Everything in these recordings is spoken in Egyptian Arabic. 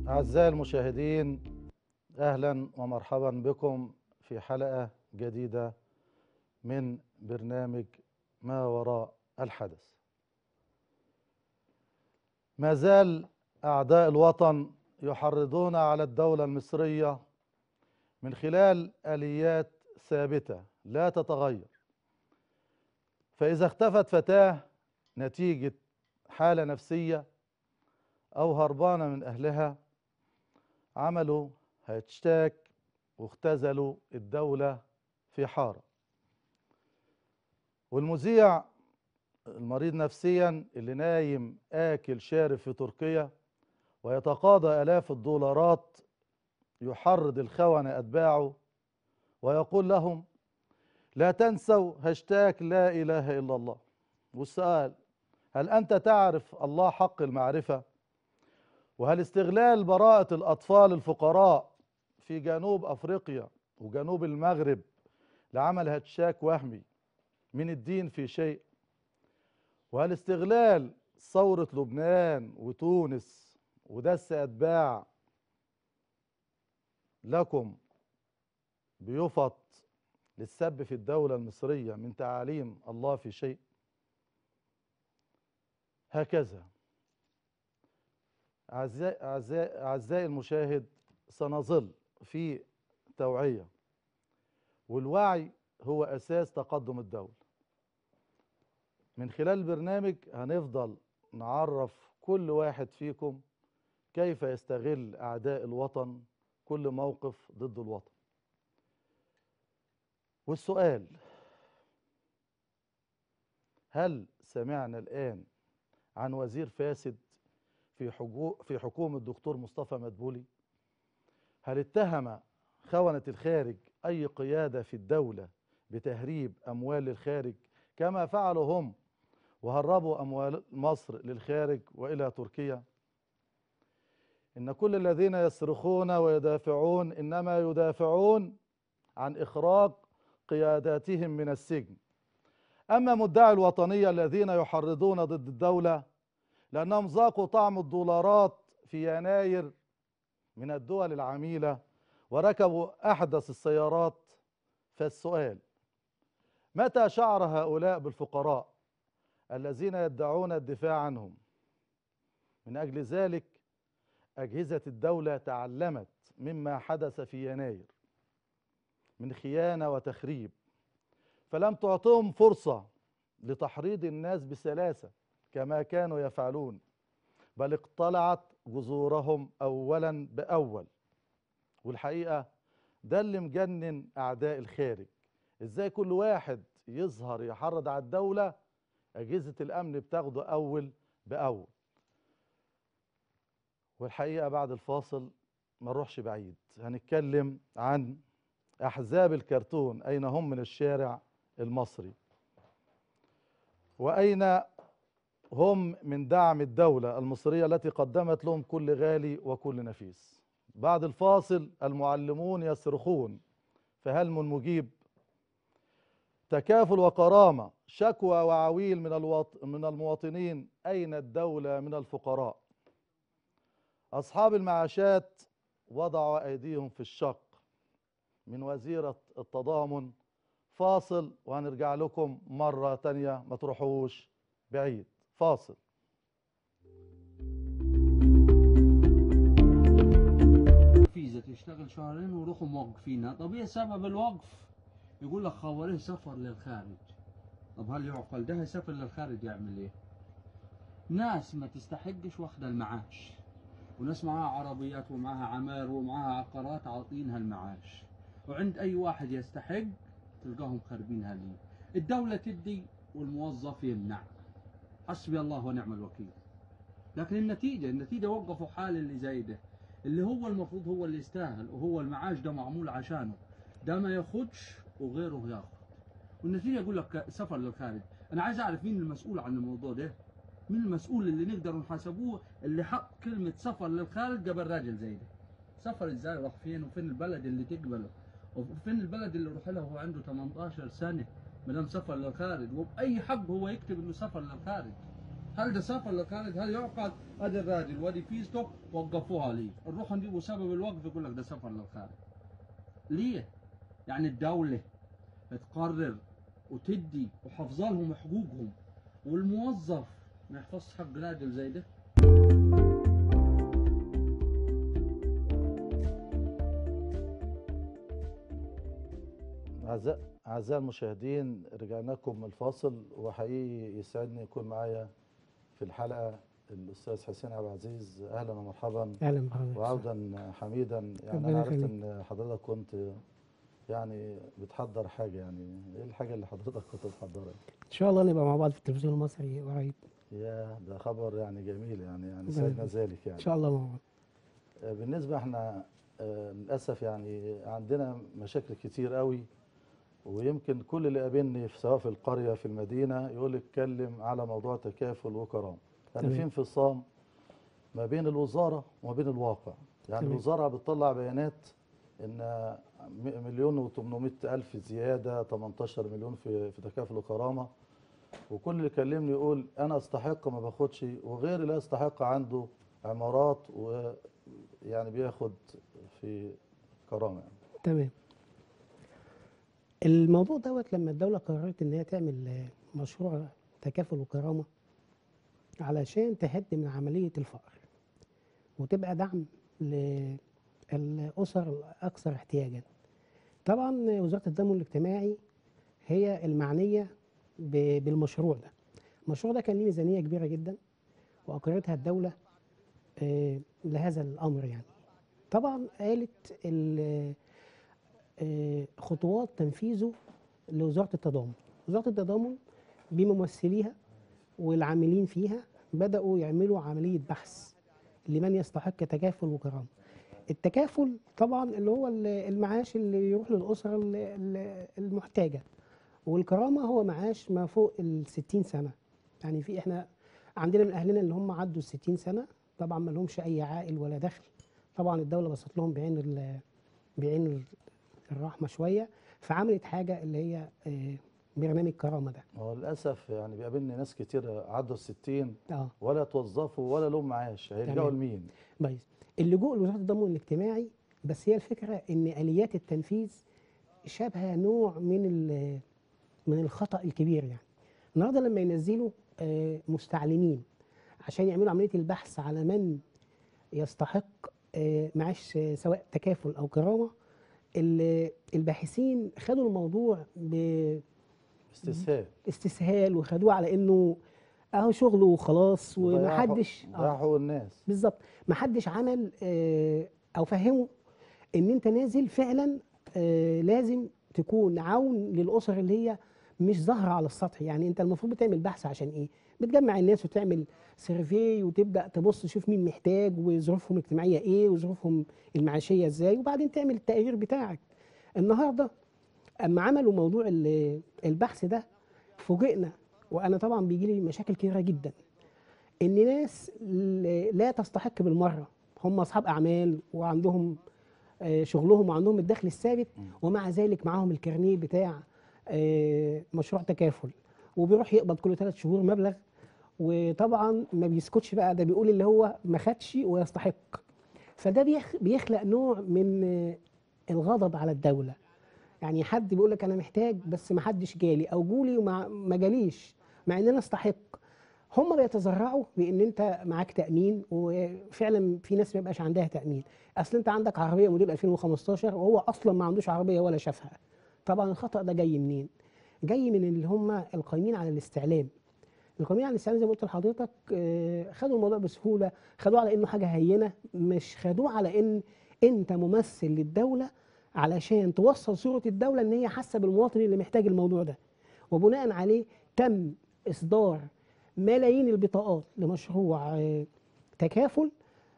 أعزائي المشاهدين أهلا ومرحبا بكم في حلقة جديدة من برنامج ما وراء الحدث ما زال أعداء الوطن يحرضون على الدولة المصرية من خلال آليات ثابتة لا تتغير فإذا اختفت فتاة نتيجة حالة نفسية أو هربانة من أهلها عملوا هاشتاج واختزلوا الدولة في حارة والمذيع المريض نفسيا اللي نايم آكل شارب في تركيا ويتقاضى آلاف الدولارات يحرض الخونة أتباعه ويقول لهم لا تنسوا هاشتاج لا إله إلا الله والسؤال هل أنت تعرف الله حق المعرفة وهل استغلال براءة الأطفال الفقراء في جنوب أفريقيا وجنوب المغرب لعمل هاتشاك وهمي من الدين في شيء وهل استغلال ثورة لبنان وتونس ودس أتباع لكم بيفط للسب في الدولة المصرية من تعاليم الله في شيء هكذا أعزائي أعزائي أعزائي المشاهد سنظل في توعية والوعي هو أساس تقدم الدولة من خلال البرنامج هنفضل نعرف كل واحد فيكم كيف يستغل أعداء الوطن كل موقف ضد الوطن والسؤال هل سمعنا الآن عن وزير فاسد في في حكومة الدكتور مصطفى مدبولي هل اتهم خونة الخارج أي قيادة في الدولة بتهريب أموال للخارج كما فعلوا هم وهربوا أموال مصر للخارج وإلى تركيا إن كل الذين يصرخون ويدافعون إنما يدافعون عن إخراج قياداتهم من السجن أما مدعي الوطنية الذين يحرضون ضد الدولة لأنهم ذاقوا طعم الدولارات في يناير من الدول العميلة وركبوا أحدث السيارات فالسؤال متى شعر هؤلاء بالفقراء الذين يدعون الدفاع عنهم من أجل ذلك أجهزة الدولة تعلمت مما حدث في يناير من خيانة وتخريب فلم تعطهم فرصة لتحريض الناس بسلاسة كما كانوا يفعلون بل اقتلعت جذورهم أولا بأول والحقيقة ده اللي مجنن أعداء الخارج إزاي كل واحد يظهر يحرض على الدولة أجهزة الأمن بتاخده أول بأول والحقيقة بعد الفاصل ما نروحش بعيد هنتكلم عن أحزاب الكرتون أين هم من الشارع المصري وأين هم من دعم الدولة المصرية التي قدمت لهم كل غالي وكل نفيس بعد الفاصل المعلمون يصرخون فهل من مجيب تكافل وكرامة شكوى وعويل من, الوط... من المواطنين أين الدولة من الفقراء أصحاب المعاشات وضعوا أيديهم في الشق من وزيرة التضامن فاصل وهنرجع لكم مرة تانية ما تروحوش بعيد فاصل فيزا تشتغل شهرين ويروحوا موقفينها طب ايه سبب الوقف يقول لك خواريه سفر للخارج طب هل يعقل ده يسافر للخارج يعمل ايه ناس ما تستحقش واخده المعاش وناس معاها عربيات ومعاها عمار ومعاها عقارات عاطينها المعاش وعند اي واحد يستحق تلقاهم خاربينها ليه الدولة تدي والموظف يمنع حسبي الله ونعم الوكيل لكن النتيجة النتيجة وقفوا حال اللي زي ده اللي هو المفروض هو اللي يستاهل وهو المعاش ده معمول عشانه ده ما ياخدش وغيره ياخد والنتيجة يقول لك سفر للخارج انا عايز اعرف مين المسؤول عن الموضوع ده مين المسؤول اللي نقدر نحاسبوه اللي حط كلمة سفر للخارج قبل راجل زي ده سفر ازاي راح فين وفين البلد اللي تقبله وفين البلد اللي يروح لها وهو عنده 18 سنة ما دام سفر للخارج وبأي حق هو يكتب انه سفر للخارج هل ده سفر للخارج هل يعقل ادي الراجل وادي فيزته وقفوها لي نروح نجيبوا سبب الوقف يقول لك ده سفر للخارج ليه يعني الدولة تقرر وتدي وحافظة لهم حقوقهم والموظف ما يحفظش حق راجل زي ده أعزائي أعزائي المشاهدين رجعنا لكم من الفاصل وحقيقي يسعدني يكون معايا في الحلقة الأستاذ حسين عبد العزيز أهلا ومرحبا اهلا بحضرتك وعودا حميدا يعني ربنا أنا عرفت يخليك. إن حضرتك كنت يعني بتحضر حاجة يعني إيه الحاجة اللي حضرتك كنت بتحضرها؟ ان شاء الله نبقى مع بعض في التلفزيون المصري قريب يا ده خبر يعني جميل يعني يعني ربنا سعدنا يخليك. ذلك ان يعني شاء الله مع بعض آه، بالنسبة احنا آه، للأسف يعني عندنا مشاكل كتير قوي ويمكن كل اللي قابلني في سواء في القرية في المدينة يقول لي اتكلم على موضوع تكافل وكرامة يعني تمام. في انفصام ما بين الوزارة وما بين الواقع يعني تمام. الوزارة بتطلع بيانات ان م- مليون و800 ألف زيادة 18 مليون في في تكافل وكرامة وكل اللي كلمني يقول انا استحق ما باخدش وغيري لا يستحق عنده عمارات ويعني بياخد في كرامه يعني. تمام الموضوع دوت لما الدوله قررت ان هي تعمل آه، مشروع تكافل وكرامه علشان تهدي من عمليه الفقر وتبقى دعم للاسر الاكثر احتياجا طبعا وزاره التضامن الاجتماعي هي المعنيه ب- بالمشروع ده المشروع ده كان ليه ميزانيه كبيره جدا واقرتها الدوله آه، لهذا الامر يعني طبعا قالت ال- آه، خطوات تنفيذه لوزاره التضامن وزاره التضامن بممثليها والعاملين فيها بداوا يعملوا عمليه بحث لمن يستحق تكافل وكرامه التكافل طبعا اللي هو ال- المعاش اللي يروح للاسره ال- ال- المحتاجه والكرامه هو معاش ما فوق ال 60 سنه يعني في احنا عندنا من اهلنا اللي هم عدوا ال 60 سنه طبعا ما لهمش اي عائل ولا دخل طبعا الدوله بصت لهم بعين ال- بعين ال- الرحمه شويه فعملت حاجه اللي هي آه، برنامج كرامه ده هو للاسف يعني بيقابلني ناس كتير عدوا ال 60 اه ولا توظفوا ولا لهم معاش هيلجأوا تمام. لمين؟ كويس اللجوء لوزاره التضامن الاجتماعي بس هي الفكره ان اليات التنفيذ شبه نوع من ال- من الخطا الكبير يعني النهارده لما ينزلوا آه، مستعلمين عشان يعملوا عمليه البحث على من يستحق آه، معاش آه، سواء تكافل او كرامه ال- الباحثين خدوا الموضوع استسهال باستسهال وخدوه على انه اهو شغله وخلاص وضيعوا حق- ومحدش آه. ضيعوا حقوق الناس بالظبط ما حدش عمل آه، او فهمه ان انت نازل فعلا آه، لازم تكون عون للاسر اللي هي مش ظاهره على السطح يعني انت المفروض بتعمل بحث عشان ايه بتجمع الناس وتعمل سيرفي وتبدا تبص تشوف مين محتاج وظروفهم الاجتماعيه ايه وظروفهم المعاشيه ازاي وبعدين تعمل التقرير بتاعك النهارده اما عملوا موضوع ال- البحث ده فوجئنا وانا طبعا بيجي لي مشاكل كتيره جدا ان ناس ل- لا تستحق بالمره هم اصحاب اعمال وعندهم آه، شغلهم وعندهم الدخل الثابت مم. ومع ذلك معاهم الكارنيه بتاع آه، مشروع تكافل وبيروح يقبض كل ثلاث شهور مبلغ وطبعا ما بيسكتش بقى ده بيقول اللي هو ما خدش ويستحق فده بيخ- بيخلق نوع من آه، الغضب على الدوله يعني حد بيقول لك انا محتاج بس ما حدش جالي او جولي وما ما جاليش مع ان انا استحق هم بيتذرعوا بان انت معاك تامين وفعلا في ناس ما يبقاش عندها تامين اصل انت عندك عربيه موديل 2015 وهو اصلا ما عندوش عربيه ولا شافها طبعا الخطا ده جاي منين جاي من اللي هم القايمين على الاستعلام القايمين على الاستعلام زي ما قلت لحضرتك آه، خدوا الموضوع بسهوله خدوه على انه حاجه هينه مش خدوه على ان انت ممثل للدوله علشان توصل صوره الدوله ان هي حاسه بالمواطن اللي محتاج الموضوع ده وبناء عليه تم اصدار ملايين البطاقات لمشروع آه، تكافل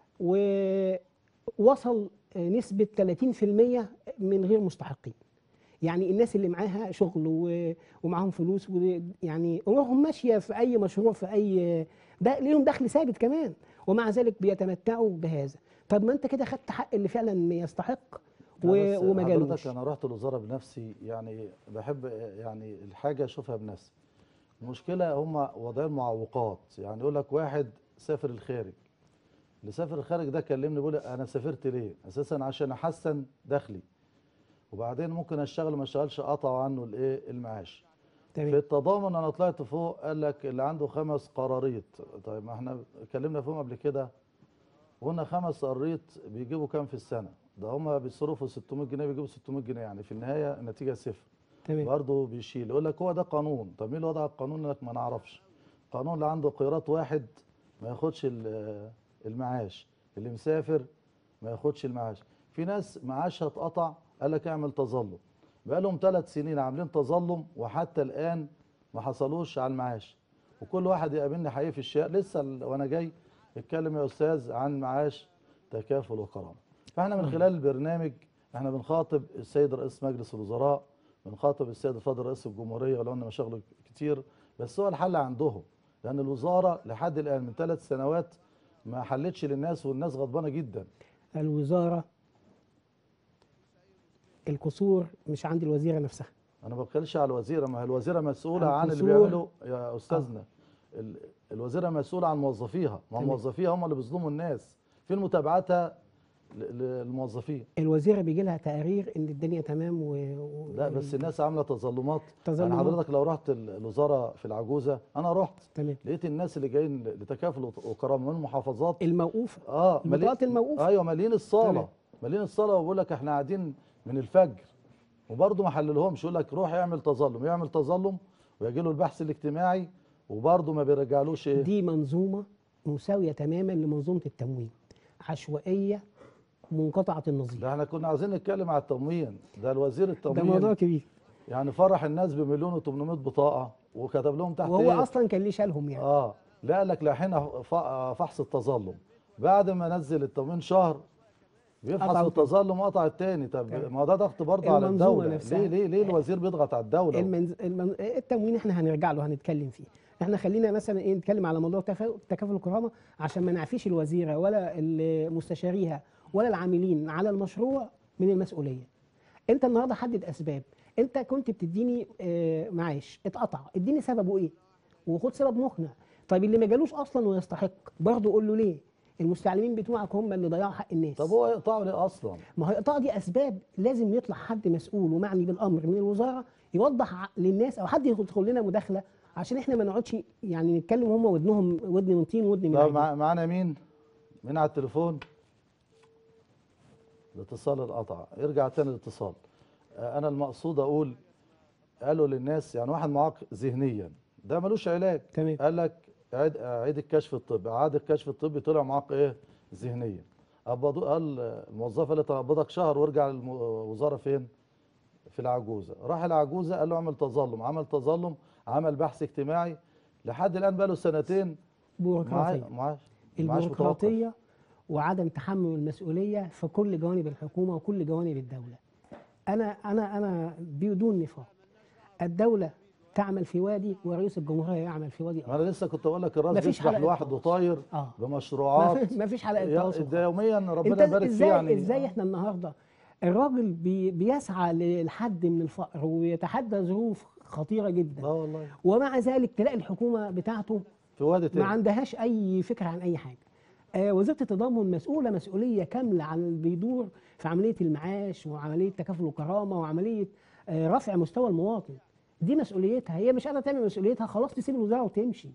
ووصل آه، نسبة 30% من غير مستحقين يعني الناس اللي معاها شغل و- ومعاهم فلوس و- يعني امورهم ماشيه في اي مشروع في اي ده ليهم دخل ثابت كمان ومع ذلك بيتمتعوا بهذا طب ما انت كده خدت حق اللي فعلا يستحق و... لا بس وما جالوش حضرتك انا رحت الوزاره بنفسي يعني بحب يعني الحاجه اشوفها بنفسي المشكله هم وضعين معوقات يعني يقول لك واحد سافر الخارج اللي سافر الخارج ده كلمني بيقول لي انا سافرت ليه اساسا عشان احسن دخلي وبعدين ممكن اشتغل ما اشتغلش قطعوا عنه الايه المعاش في تمام التضامن انا طلعت فوق قال لك اللي عنده خمس قراريط طيب ما احنا اتكلمنا فيهم قبل كده قلنا خمس قراريط بيجيبوا كام في السنه ده هم بيصرفوا 600 جنيه بيجيبوا 600 جنيه يعني في النهايه النتيجه صفر تمام برضه بيشيل يقول لك هو ده قانون طب مين اللي وضع القانون يقول لك ما نعرفش قانون اللي عنده قيراط واحد ما ياخدش ال- المعاش اللي مسافر ما ياخدش المعاش في ناس معاشها اتقطع قال لك اعمل تظلم بقى لهم ثلاث سنين عاملين تظلم وحتى الان ما حصلوش على المعاش وكل واحد يقابلني حقيقي في الشارع لسه ال- وانا جاي اتكلم يا استاذ عن معاش تكافل وكرامه فاحنا من خلال البرنامج احنا بنخاطب السيد رئيس مجلس الوزراء بنخاطب السيد الفاضل رئيس الجمهوريه ولو ان مشاغله كتير بس هو الحل عندهم لان الوزاره لحد الان من ثلاث سنوات ما حلتش للناس والناس غضبانه جدا الوزاره القصور مش عند الوزيره نفسها انا ما بتكلمش على الوزيره ما هي الوزيره مسؤوله عن اللي القصور. بيعمله يا استاذنا ال- الوزيره مسؤوله عن موظفيها ما تمام. موظفيها هم اللي بيظلموا الناس فين متابعتها ل- للموظفين الوزيره بيجي لها تقارير ان الدنيا تمام و... و... لا بس الناس عامله تظلمات يعني تظلمات. حضرتك لو رحت ال- الوزاره في العجوزه انا رحت تمام لقيت الناس اللي جايين لتكافل وت- وكرامه من المحافظات الموقوفه اه ملي- البطاقات الموقوفة. ايوه مالين الصاله تمام. مالين الصاله وبيقول لك احنا قاعدين من الفجر وبرضه ما حللهمش يقول لك روح اعمل تظلم يعمل تظلم ويجي له البحث الاجتماعي وبرضه ما بيرجعلوش ايه دي منظومه مساويه تماما لمنظومه التموين عشوائيه منقطعه النظير ده احنا كنا عايزين نتكلم على التموين ده الوزير ده التموين موضوع كبير يعني فرح الناس بمليون و800 بطاقه وكتب لهم تحت وهو ايه اصلا كان ليه شالهم يعني اه لا قال لك لاحين ف- فحص التظلم بعد ما نزل التموين شهر بيفحص قطعوا التظلم وقطع التاني طب تمام. ما ده ضغط برضه على المنظومة الدوله نفسها. ليه ليه ليه الوزير بيضغط على الدوله المنز... المن... التموين احنا هنرجع له هنتكلم فيه احنا خلينا مثلا ايه نتكلم على موضوع تفا- تكافل الكرامه عشان ما نعفيش الوزيره ولا ال- مستشاريها ولا العاملين على المشروع من المسؤوليه انت النهارده حدد اسباب انت كنت بتديني آه، معاش اتقطع اديني سببه ايه وخد سبب مقنع طيب اللي ما جالوش اصلا ويستحق برضه قول له ليه المستعلمين بتوعك هم اللي ضيعوا حق الناس طب هو يقطعه ليه اصلا ما هي الإقطاع دي أسباب لازم يطلع حد مسؤول ومعني بالأمر من الوزارة يوضح ع- للناس أو حد يدخل لنا مداخلة عشان إحنا ما نقعدش يعني نتكلم وهم ودنهم ودن من طين ودن من طب عجين. مع- معانا مين مين على التليفون الاتصال القطع يرجع تاني الاتصال آه، انا المقصود اقول قالوا للناس يعني واحد معاق ذهنيا ده ملوش علاج تمام. قال لك عيد عيد الكشف الطبي عاد الكشف الطبي طلع معاق ايه ذهنيا قبضوا قال الموظفه قالت اقبضك شهر وارجع الوزاره فين في العجوزه راح العجوزه قال له اعمل تظلم عمل تظلم عمل بحث اجتماعي لحد الان بقى له سنتين بيروقراطية معاش معاش متوقف. البيروقراطية وعدم تحمل المسؤولية في كل جوانب الحكومة وكل جوانب الدولة أنا أنا أنا بدون نفاق الدولة تعمل في وادي ورئيس الجمهورية يعمل في وادي ما انا لسه كنت بقول لك الراس مفيش بيسبح حلقة لوحده تواصل. طاير آه. بمشروعات ما فيش حلقة يا- تواصل ده يوميا ربنا انت يبارك فيه ازاي يعني ازاي احنا النهارده الراجل بي بيسعى لحد من الفقر ويتحدى ظروف خطيره جدا لا والله ومع ذلك تلاقي الحكومه بتاعته في وادي ما تاني عندهاش اي فكره عن اي حاجه آه وزاره التضامن مسؤوله مسؤوليه كامله عن اللي بيدور في عمليه المعاش وعمليه تكافل الكرامه وعمليه آه رفع مستوى المواطن دي مسؤوليتها هي مش قادره تعمل مسؤوليتها خلاص تسيب الوزاره وتمشي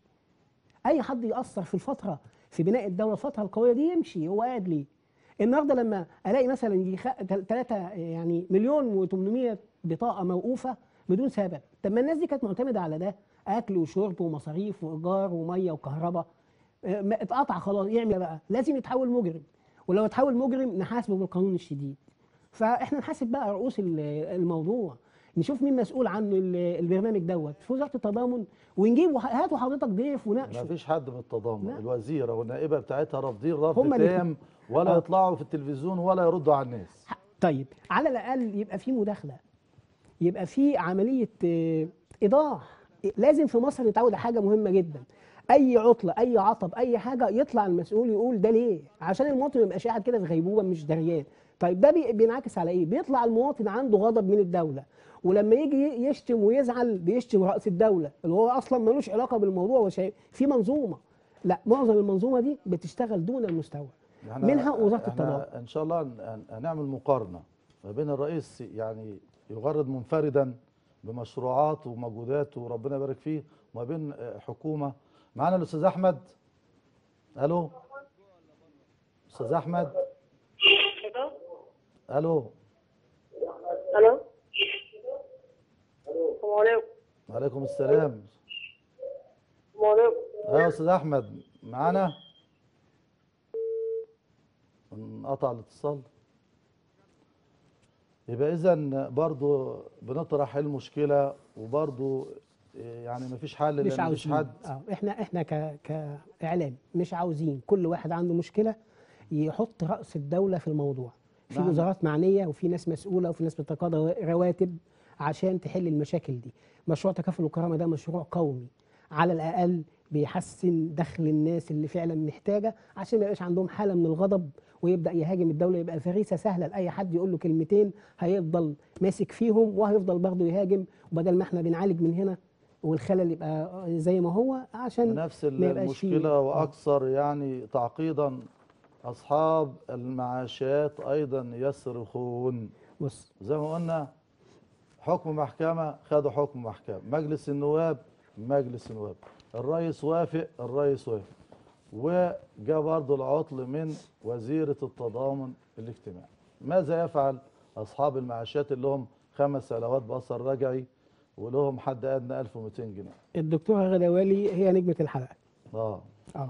اي حد ياثر في الفتره في بناء الدوله الفتره القويه دي يمشي هو قاعد ليه النهارده لما الاقي مثلا يجي 3 يعني مليون و800 بطاقه موقوفه بدون سبب طب ما الناس دي كانت معتمده على ده اكل وشرب ومصاريف وايجار وميه وكهرباء آه، ما اتقطع خلاص يعمل إيه بقى لازم يتحول مجرم ولو اتحول مجرم نحاسبه بالقانون الشديد فاحنا نحاسب بقى رؤوس ال- الموضوع نشوف مين مسؤول عن ال- البرنامج دوت في وزاره التضامن ونجيب وح- هاتوا حضرتك ضيف ما وناقشه فيش حد من التضامن لا. الوزيره والنائبه بتاعتها رافضين رفض هما الاتنين. تام ولا آه. يطلعوا في التلفزيون ولا يردوا على الناس طيب على الاقل يبقى في مداخله يبقى في عمليه آه، ايضاح لازم في مصر نتعود على حاجه مهمه جدا اي عطله اي عطب اي حاجه يطلع المسؤول يقول ده ليه عشان المواطن ما يبقاش قاعد كده في غيبوبه مش دريان طيب ده بي- بينعكس على ايه بيطلع المواطن عنده غضب من الدوله ولما يجي يشتم ويزعل بيشتم رئيس الدوله اللي هو اصلا ملوش علاقه بالموضوع وشيء في منظومه لا معظم المنظومه دي بتشتغل دون المستوى إحنا- منها وزارة إحنا التضامن. ان شاء الله هن- هنعمل مقارنه ما بين الرئيس يعني يغرد منفردا بمشروعات ومجهودات وربنا يبارك فيه وما بين آه، حكومه معانا الاستاذ احمد الو استاذ احمد الو الو السلام عليكم وعليكم السلام السلام عليكم ايوه يا استاذ احمد معانا انقطع الاتصال يبقى اذا برضو بنطرح المشكله وبرضو يعني مفيش حل مش لان مفيش عاوزين حد اه احنا احنا ك كاعلام مش عاوزين كل واحد عنده مشكله يحط راس الدوله في الموضوع في نعم. وزارات معنيه وفي ناس مسؤوله وفي ناس بتتقاضى رواتب عشان تحل المشاكل دي مشروع تكافل الكرامه ده مشروع قومي على الاقل بيحسن دخل الناس اللي فعلا محتاجه عشان ما يبقاش عندهم حاله من الغضب ويبدا يهاجم الدوله يبقى فريسه سهله لاي حد يقول له كلمتين هيفضل ماسك فيهم وهيفضل برضه يهاجم وبدل ما احنا بنعالج من هنا والخلل يبقى زي ما هو عشان نفس ما يبقاش فيه- المشكله آه. واكثر يعني تعقيدا اصحاب المعاشات ايضا يصرخون بص زي ما قلنا حكم محكمة خدوا حكم محكمة مجلس النواب مجلس النواب الرئيس وافق الرئيس وافق وجاء برضه العطل من وزيرة التضامن الاجتماعي ماذا يفعل أصحاب المعاشات اللي هم خمس سنوات بأثر رجعي ولهم حد أدنى 1200 جنيه الدكتوره غدوالي هي نجمه الحلقه اه اه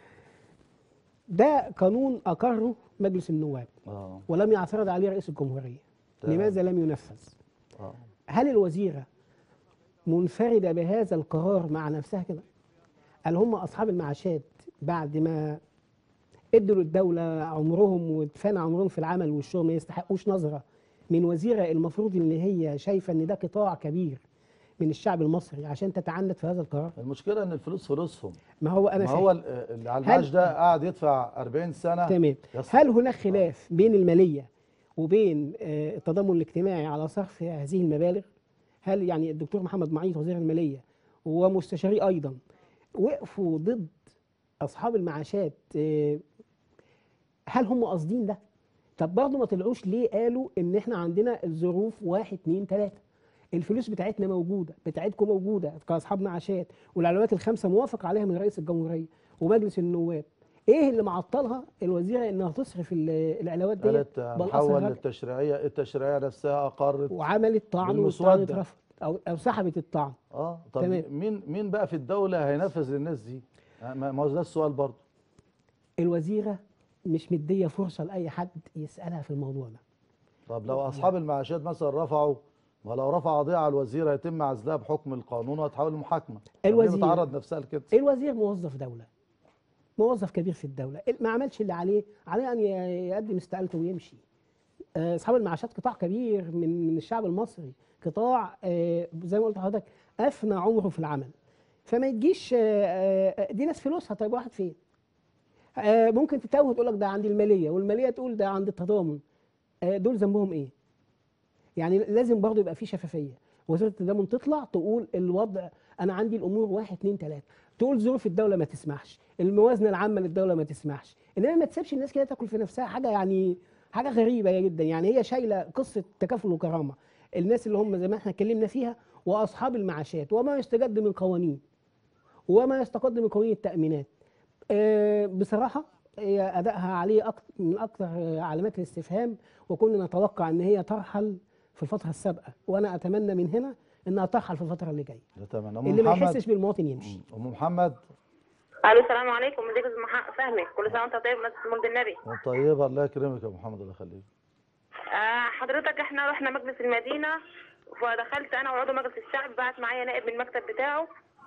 ده قانون اقره مجلس النواب اه ولم يعترض عليه رئيس الجمهوريه تمام. لماذا لم ينفذ اه هل الوزيره منفرده بهذا القرار مع نفسها كده هل هم اصحاب المعاشات بعد ما ادوا للدوله عمرهم واتفانى عمرهم في العمل والشغل ما يستحقوش نظره من وزيره المفروض ان هي شايفه ان ده قطاع كبير من الشعب المصري عشان تتعنت في هذا القرار المشكلة إن الفلوس فلوسهم ما هو انا ما فاهم هو ال- اللي على هل- المعاش ده قاعد يدفع 40 سنة تمام يصرف. هل هناك خلاف بين الماليه وبين آه، التضامن الاجتماعي على صرف هذه المبالغ هل يعني الدكتور محمد معيط وزير الماليه ومستشاريه ايضا وقفوا ضد اصحاب المعاشات آه، هل هم قاصدين ده طب برضه ما طلعوش ليه قالوا ان احنا عندنا الظروف واحد اتنين تلاته الفلوس بتاعتنا موجوده بتاعتكم موجوده كاصحاب معاشات والعلامات الخمسه موافق عليها من رئيس الجمهوريه ومجلس النواب ايه اللي معطلها الوزيره انها تصرف ال- العلاوات دي قالت هنحول للتشريعية التشريعية نفسها أقرت وعملت طعن والطعن بالمسودة. اترفض او او سحبت الطعن اه طب تمام. مين مين بقى في الدولة هينفذ للناس دي؟ آه، ما ما هو ده السؤال برضه الوزيره مش مديه فرصه لاي حد يسالها في الموضوع ده طب لو أصحاب المعاشات مثلا رفعوا ما لو رفع قضية على الوزير هيتم عزلها بحكم القانون وهتحول لمحاكمة طب ليه الوزير. بتعرض نفسها لكده؟ الوزير موظف دوله موظف كبير في الدوله ما عملش اللي عليه عليه ان ي- يقدم استقالته ويمشي آه، اصحاب المعاشات قطاع كبير من من الشعب المصري قطاع آه، زي ما قلت لحضرتك افنى عمره في العمل فما تجيش آه، آه، دي ناس فلوسها طيب راحت فين آه، ممكن تتوه تقول لك ده عند الماليه والماليه تقول ده عند التضامن آه، دول ذنبهم ايه يعني لازم برضه يبقى في شفافيه وزاره التضامن تطلع تقول الوضع انا عندي الامور واحد اتنين تلاته تقول ظروف الدوله ما تسمحش الموازنه العامه للدوله ما تسمحش انما ما تسيبش الناس كده تاكل في نفسها حاجه يعني حاجه غريبه جدا يعني هي شايله قصه تكافل وكرامه الناس اللي هم زي ما احنا اتكلمنا فيها واصحاب المعاشات وما يستجد من قوانين وما يستقد من قوانين التامينات آه، بصراحه هي ادائها عليه أكتر من اكثر علامات الاستفهام وكنا نتوقع ان هي ترحل في الفتره السابقه وانا اتمنى من هنا انها ترحل في الفتره اللي جايه ده تمام أم اللي ما محمد يحسش بالمواطن يمشي أم محمد الو السلام عليكم ازيك يا أستاذ مح- فهمي كل سنه وانت طيب ناس مولد النبي طيبة الله يكرمك يا أم محمد الله يخليك آه حضرتك احنا رحنا مجلس المدينه فدخلت انا وعضو مجلس الشعب بعت معايا نائب من المكتب بتاعه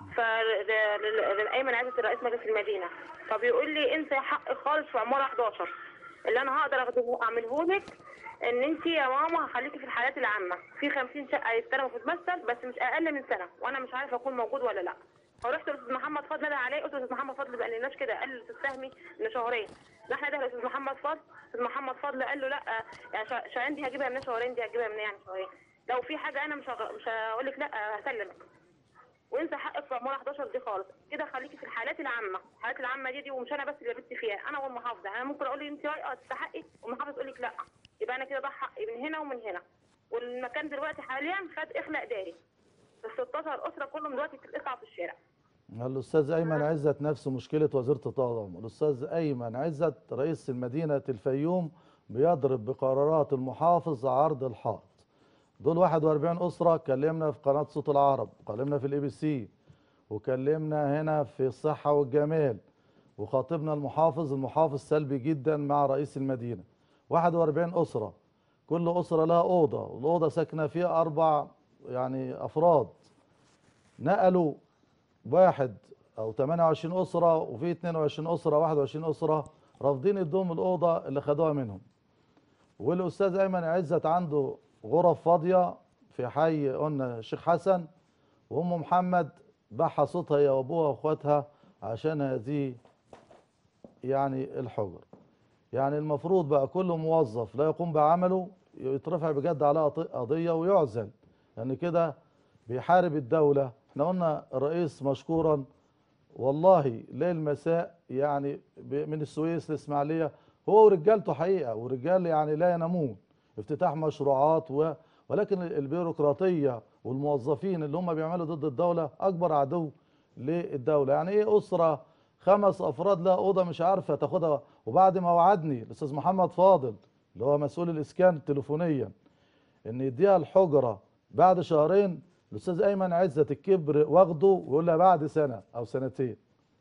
فالايمن عزت رئيس مجلس المدينه فبيقول لي انسى حق خالص في عماره 11 اللي انا هقدر أخده- اعمله لك ان انت يا ماما هخليكي في الحالات العامه في 50 شقه يستلموا في المسجد بس مش اقل من سنه وانا مش عارفه اكون موجود ولا لا فرحت لاستاذ محمد فضل نادى عليه قلت له استاذ محمد فضل ما قالناش كده قال للاستاذ فهمي ان شهرين راح نده الاستاذ محمد فضل الاستاذ محمد فضل قال له لا يعني شا- شاهين دي هجيبها منين شهرين دي هجيبها منين يعني شهرين لو في حاجه انا مش هغ... مش هقول لك لا هسلمك وانسى حقك في عماره 11 دي خالص كده خليكي في الحالات العامه الحالات العامه دي دي ومش انا بس اللي بت فيها انا والمحافظه انا ممكن اقول لك انت اه تستحقي والمحافظه تقول لك لا يبقى انا كده ده حقي من هنا ومن هنا والمكان دلوقتي حاليا خد اخلاء داري ال 16 اسره كلهم دلوقتي بتتقطع في الشارع الاستاذ ايمن عزت نفس مشكله وزيره التضامن الاستاذ ايمن عزت رئيس المدينه الفيوم بيضرب بقرارات المحافظ عرض الحائط دول 41 اسره كلمنا في قناه صوت العرب كلمنا في الاي بي سي وكلمنا هنا في الصحه والجمال وخاطبنا المحافظ المحافظ سلبي جدا مع رئيس المدينه 41 اسره كل اسره لها اوضه والاوضه ساكنه فيها اربع يعني افراد نقلوا واحد او 28 اسره وفي 22 اسره 21 اسره رافضين يدوهم الاوضه اللي خدوها منهم والاستاذ ايمن عزت عنده غرف فاضيه في حي قلنا الشيخ حسن وام محمد باعها صوتها هي وابوها واخواتها عشان هذه يعني الحجر يعني المفروض بقى كل موظف لا يقوم بعمله يترفع بجد عليه قض- قضيه ويعزل لان كده بيحارب الدوله احنا قلنا الرئيس مشكورا والله ليل مساء يعني ب- من السويس لاسماعيليه هو ورجالته حقيقه ورجال يعني لا ينامون افتتاح مشروعات و ولكن البيروقراطيه والموظفين اللي هم بيعملوا ضد الدوله اكبر عدو للدوله يعني ايه اسره خمس افراد لها اوضه مش عارفه تاخدها وبعد ما وعدني الاستاذ محمد فاضل اللي هو مسؤول الاسكان تليفونيا ان يديها الحجره بعد شهرين الاستاذ ايمن عزت الكبر واخده ويقول لها بعد سنه او سنتين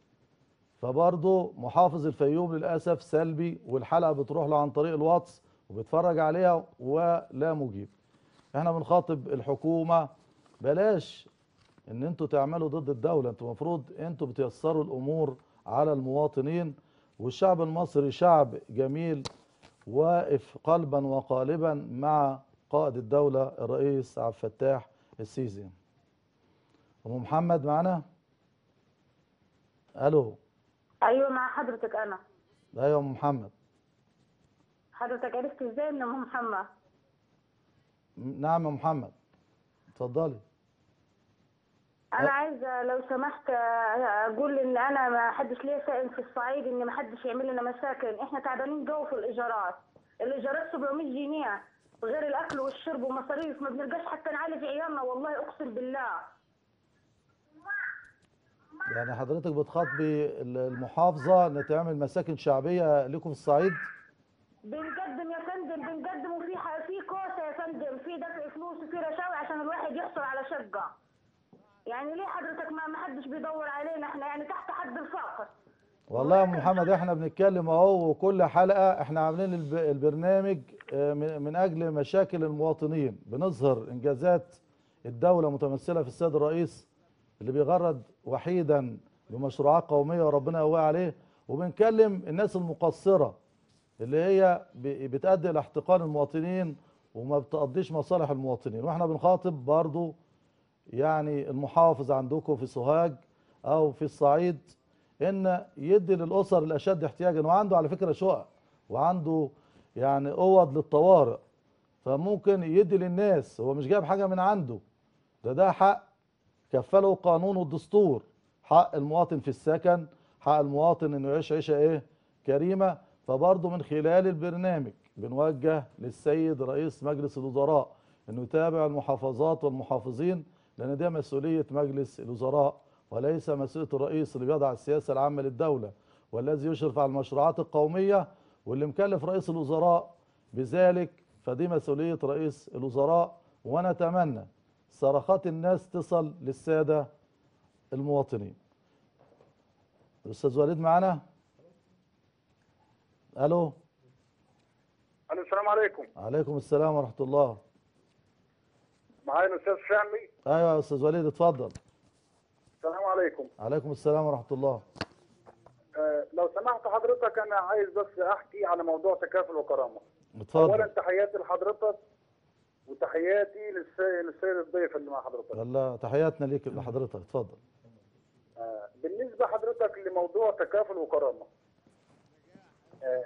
فبرضه محافظ الفيوم للاسف سلبي والحلقه بتروح له عن طريق الواتس وبيتفرج عليها ولا مجيب احنا بنخاطب الحكومه بلاش ان انتوا تعملوا ضد الدوله انتوا المفروض انتوا بتيسروا الامور على المواطنين والشعب المصري شعب جميل واقف قلبا وقالبا مع قائد الدوله الرئيس عبد الفتاح السيسي ام محمد معنا الو ايوه مع حضرتك انا ايوه يا ام محمد حضرتك عرفت ازاي ان ام محمد م- نعم يا محمد اتفضلي انا عايزه لو سمحت آه، اقول ان انا ما حدش ليا سائل في الصعيد ان ما حدش يعمل لنا مساكن احنا تعبانين جو في الايجارات الايجارات 700 جنيه غير الاكل والشرب ومصاريف ما بنلقاش حتى نعالج عيالنا والله اقسم بالله يعني حضرتك بتخاطبي ال- المحافظه ان تعمل مساكن شعبيه لكم في الصعيد بنقدم يا فندم بنقدم وفي ح- في كوسه يا فندم في دفع فلوس وفي رشاوي عشان الواحد يحصل على شقه يعني ليه حضرتك ما ما حدش بيدور علينا احنا يعني تحت حد الفقر والله يا أم محمد احنا بنتكلم اهو وكل حلقه احنا عاملين الب- البرنامج آه، من من اجل مشاكل المواطنين بنظهر انجازات الدوله متمثله في السيد الرئيس اللي بيغرد وحيدا بمشروعات قوميه وربنا يقوي عليه وبنكلم الناس المقصره اللي هي ب- بتؤدي الى احتقان المواطنين وما بتقضيش مصالح المواطنين واحنا بنخاطب برضو يعني المحافظ عندكم في سوهاج او في الصعيد ان يدي للاسر الاشد احتياجا وعنده على فكره شقق وعنده يعني اوض للطوارئ فممكن يدي للناس هو مش جايب حاجه من عنده ده ده حق كفله القانون والدستور حق المواطن في السكن حق المواطن انه يعيش عيشه ايه كريمه فبرضه من خلال البرنامج بنوجه للسيد رئيس مجلس الوزراء انه يتابع المحافظات والمحافظين لان ده مسؤوليه مجلس الوزراء وليس مسؤوليه الرئيس اللي بيضع السياسه العامه للدوله والذي يشرف على المشروعات القوميه واللي مكلف رئيس الوزراء بذلك فدي مسؤوليه رئيس الوزراء وانا اتمنى صرخات الناس تصل للساده المواطنين الاستاذ وليد معانا الو الو السلام عليكم عليكم السلام ورحمه الله معايا الاستاذ فهمي ايوه يا استاذ وليد اتفضل السلام عليكم عليكم السلام ورحمه الله آه لو سمحت حضرتك انا عايز بس احكي على موضوع تكافل وكرامه اولا اتفضل تحياتي لحضرتك وتحياتي للسيد للسيد الضيف اللي مع حضرتك والله تحياتنا ليك لحضرتك اتفضل آه بالنسبه حضرتك لموضوع تكافل وكرامه آه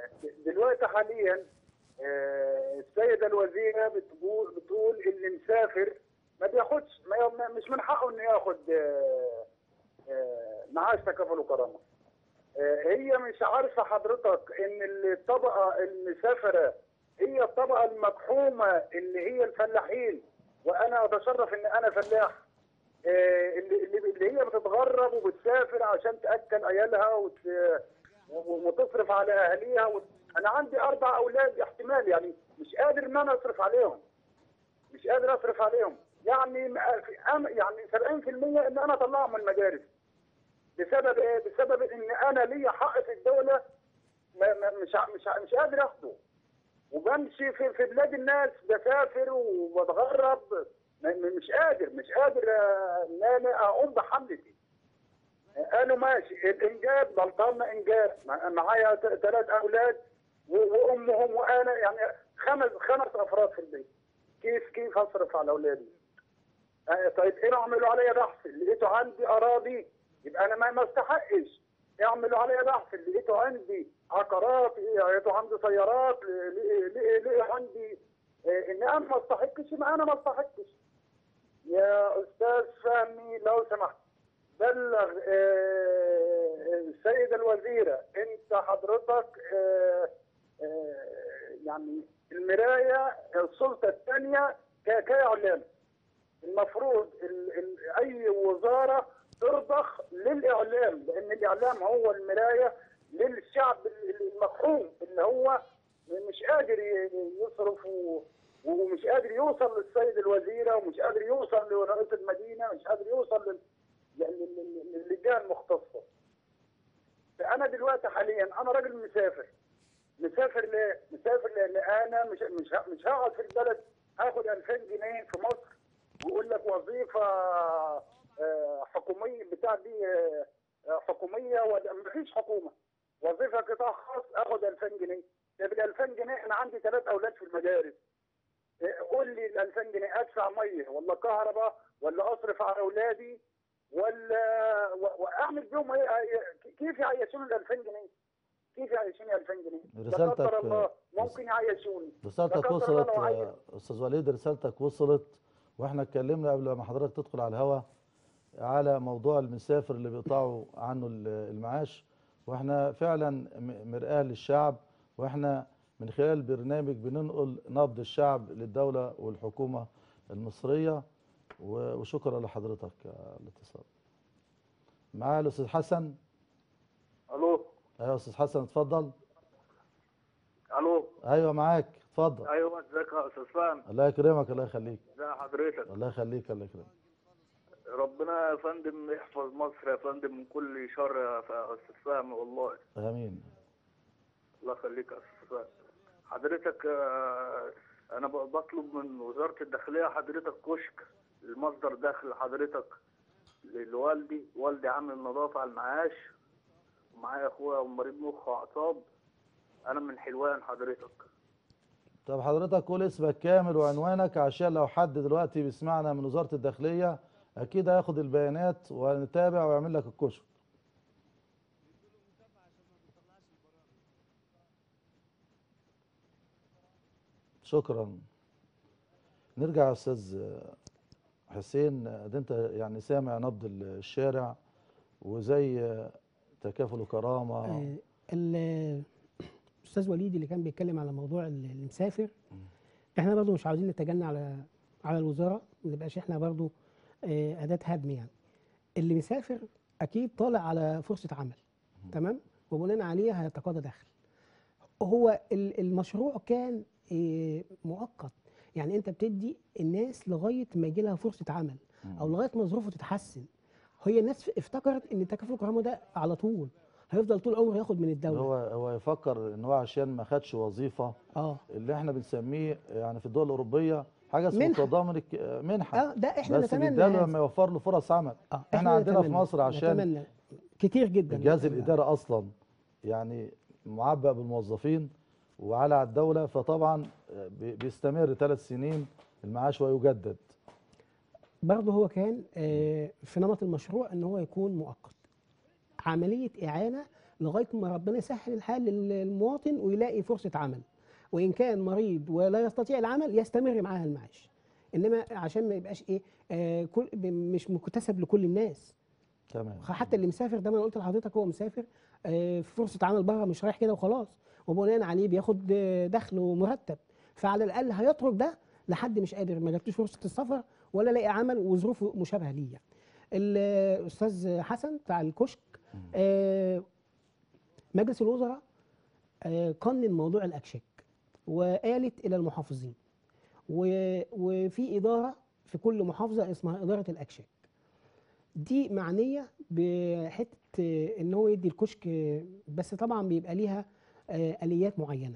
دلوقتي حاليا آه، السيده الوزيره بتقول بتقول اللي مسافر ما بياخدش ما ما- مش من حقه انه ياخد آه، آه، معاش تكافل وكرامه آه، هي مش عارفه حضرتك ان الطبقه المسافره هي الطبقه المقحومه اللي هي الفلاحين وانا اتشرف ان انا فلاح آه، اللي اللي اللي هي بتتغرب وبتسافر عشان تاكل عيالها وت... و- وتصرف على اهاليها و... انا عندي اربع اولاد احتمال يعني مش قادر ان انا اصرف عليهم مش قادر اصرف عليهم يعني م- في- أم- يعني 70% ان انا اطلعهم من المدارس بسبب ايه؟ بسبب ان انا ليا حق في الدوله ما ما مش ع- مش ع- مش قادر اخده وبمشي في في بلاد الناس بسافر وبتغرب م- م- مش قادر مش قادر آه، ان انا اقوم بحملتي قالوا ماشي الانجاب غلطان انجاب مع- معايا ثلاث اولاد و- وامهم وانا يعني خمس خمس افراد في البيت كيف كيف اصرف على اولادي؟ آه، طيب ايه اعملوا عليا بحث لقيته عندي اراضي يبقى انا ما ما استحقش يعملوا عليا بحث لقيته عندي عقارات لقيته عندي سيارات لقيته عندي آه، ان انا ما استحقش يبقى انا ما استحقش يا استاذ فهمي لو سمحت بلغ آه، السيده الوزيره انت حضرتك آه، آه، يعني المرايه السلطه الثانيه ك- كاعلام المفروض ال ال اي وزاره ترضخ للاعلام لان الاعلام هو المرايه للشعب ال- المقحوم اللي هو مش قادر ي- يصرف و- ومش قادر يوصل للسيد الوزيره ومش قادر يوصل لرئيس المدينه مش قادر يوصل لل- يعني لل- لل- للجهه المختصه. فانا دلوقتي حاليا انا راجل مسافر مسافر ليه؟ مسافر لان انا مش مش ه- مش هقعد في البلد هاخد 2000 جنيه في مصر ويقول لك وظيفه آه، حكوميه بتاع دي آه، آه، حكوميه ولا مفيش حكومه وظيفه قطاع خاص اخد 2000 جنيه طب ال 2000 جنيه انا عندي ثلاث اولاد في المدارس آه، قول لي ال 2000 جنيه ادفع ميه ولا كهرباء ولا اصرف على اولادي ولا و- واعمل بيهم ايه آه، كيف يعيشوني ال 2000 جنيه؟ كيف يعيشوني 2000 جنيه؟ لا رسالتك- قدر الله ممكن يعيشوني لا رسالتك قدر الله وصلت لو عايز. يا استاذ وليد رسالتك وصلت واحنا اتكلمنا قبل ما حضرتك تدخل على الهوا على موضوع المسافر اللي بيقطعوا عنه ال- المعاش واحنا فعلا م- مرآة للشعب واحنا من خلال البرنامج بننقل نبض الشعب للدولة والحكومة المصرية و- وشكرا لحضرتك على الاتصال معايا الاستاذ حسن الو ايوه استاذ حسن اتفضل الو ايوه معاك اتفضل ايوه ازيك يا استاذ فهمي الله يكرمك الله يخليك ازي حضرتك الله يخليك الله يكرمك ربنا يا فندم يحفظ مصر يا فندم من كل شر يا ف- يا استاذ فهمي والله امين الله يخليك يا استاذ فهمي حضرتك آه، انا ب- بطلب من وزاره الداخليه حضرتك كشك المصدر دخل حضرتك لوالدي والدي عامل نظافه على المعاش ومعايا اخويا مريض مخ واعصاب انا من حلوان حضرتك طب حضرتك قول اسمك كامل وعنوانك عشان لو حد دلوقتي بيسمعنا من وزارة الداخلية أكيد هياخد البيانات ونتابع ويعمل لك الكشف شكرا نرجع يا أستاذ حسين ده أنت يعني سامع نبض الشارع وزي تكافل وكرامة آه، ال- الاستاذ وليد اللي كان بيتكلم على موضوع ال- المسافر احنا برضو مش عاوزين نتجنى على على الوزاره ما نبقاش احنا برضو آه، اداه هدم يعني اللي بيسافر اكيد طالع على فرصه عمل تمام وبناء عليها هيتقاضى دخل هو ال- المشروع كان آه، مؤقت يعني انت بتدي الناس لغايه ما يجي لها فرصه عمل او لغايه ما ظروفه تتحسن هي الناس افتكرت ان تكافل الكرامه ده على طول هيفضل طول عمره ياخد من الدوله هو هو يفكر ان هو عشان ما خدش وظيفه اه اللي احنا بنسميه يعني في الدول الاوروبيه حاجه اسمها منحة. تضامن الك- منحه اه ده احنا بس نتمنى بيداله هذا. لما يوفر له فرص عمل آه، احنا عندنا في نتمنى- مصر عشان نتمنى كتير جدا الجهاز نتمنى. الاداري اصلا يعني معبأ بالموظفين وعلى على الدوله فطبعا بي- بيستمر ثلاث سنين المعاش ويجدد برضه هو كان آه، في نمط المشروع ان هو يكون مؤقت عمليه اعانه لغايه ما ربنا يسهل الحال للمواطن ويلاقي فرصه عمل وان كان مريض ولا يستطيع العمل يستمر معاها المعاش انما عشان ما يبقاش ايه آه كل ب- مش مكتسب لكل الناس تمام حتى اللي مسافر ده ما انا قلت لحضرتك هو مسافر آه، في فرصه عمل بره مش رايح كده وخلاص وبناء عليه بياخد آه، دخل ومرتب فعلى الاقل هيترك ده لحد مش قادر ما جاتلوش فرصه السفر ولا لاقي عمل وظروفه مشابهه ليه يعني. الاستاذ حسن بتاع الكشك آه، مجلس الوزراء آه، قنن موضوع الاكشاك وقالت الى المحافظين و- وفي اداره في كل محافظه اسمها اداره الاكشاك دي معنيه بحته آه، ان هو يدي الكشك آه، بس طبعا بيبقى ليها آه، اليات معينه